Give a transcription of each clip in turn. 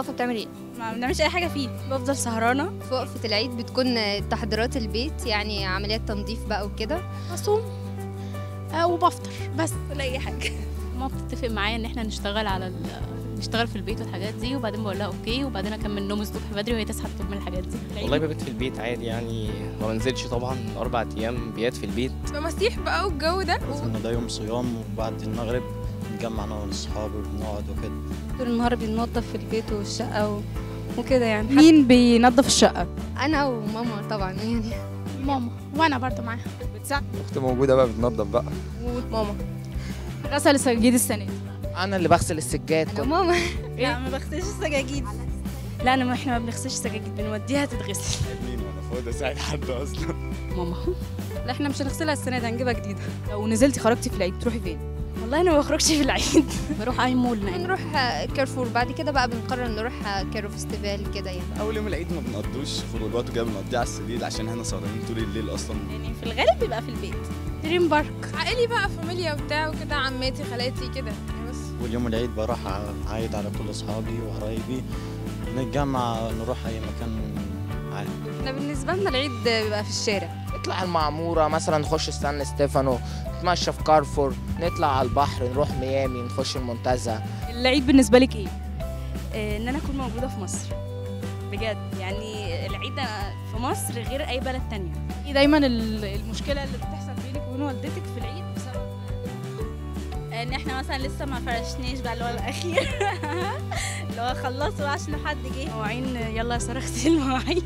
واقفه بتعمل ايه ما بنعملش اي حاجه فيه بفضل سهرانه في وقفه العيد بتكون تحضيرات البيت يعني عمليات تنظيف بقى وكده اصوم آه وبفطر بس ولا اي حاجه ماما بتتفق معايا ان احنا نشتغل على ال... نشتغل في البيت والحاجات دي وبعدين بقول لها اوكي وبعدين اكمل نوم الصبح بدري وهي تصحى تكمل الحاجات دي والله ببيت في البيت عادي يعني ما بنزلش طبعا اربع ايام بيات في البيت مسيح بقى والجو ده ان ده يوم صيام وبعد المغرب نتجمع انا واصحابي وبنقعد وكده طول النهار بننظف في البيت والشقه و... وكده يعني مين بينظف الشقه انا وماما طبعا يعني ماما وانا برضو معاها بتساعد اختي موجوده بقى بتنظف بقى ماما غسل السجاجيد السنه دي انا اللي بغسل السجاد انا وماما لا ما بغسلش السجاجيد لا انا ما احنا ما بنغسلش سجاجيد بنوديها تتغسل مين وانا فاضي اساعد حد اصلا ماما لا احنا مش هنغسلها السنه دي هنجيبها جديده لو نزلتي خرجتي في العيد تروحي فين والله انا ما بخرجش في العيد بروح اي مول نعم. بنروح كارفور بعد كده بقى بنقرر نروح كايرو فيستيفال كده يعني اول يوم العيد ما بنقضوش خروجات وكده بنقضيها على السرير عشان احنا سهرانين طول الليل اصلا يعني في الغالب بيبقى في البيت دريم بارك عائلي بقى فاميليا وبتاع وكده عماتي خالاتي كده بس واليوم العيد بروح اعيد على كل اصحابي وقرايبي نتجمع نروح اي مكان عادي احنا بالنسبه لنا العيد بيبقى في الشارع نطلع المعمورة مثلا نخش سان ستيفانو نتمشى في كارفور نطلع على البحر نروح ميامي نخش المنتزه العيد بالنسبه لك ايه آه، ان انا اكون موجوده في مصر بجد يعني العيد في مصر غير اي بلد تانية ايه دايما ال- المشكله اللي بتحصل بينك وبين والدتك في العيد بسبب ان احنا مثلا لسه ما فرشناش بقى اللي هو الاخير اللي هو خلصوا عشان حد جه مواعين يلا يا ساره اغسلي المواعين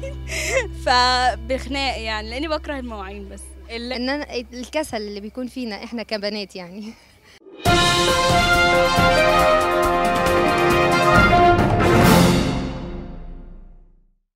فبخناق يعني لاني بكره المواعين بس ان انا الكسل اللي بيكون فينا احنا كبنات يعني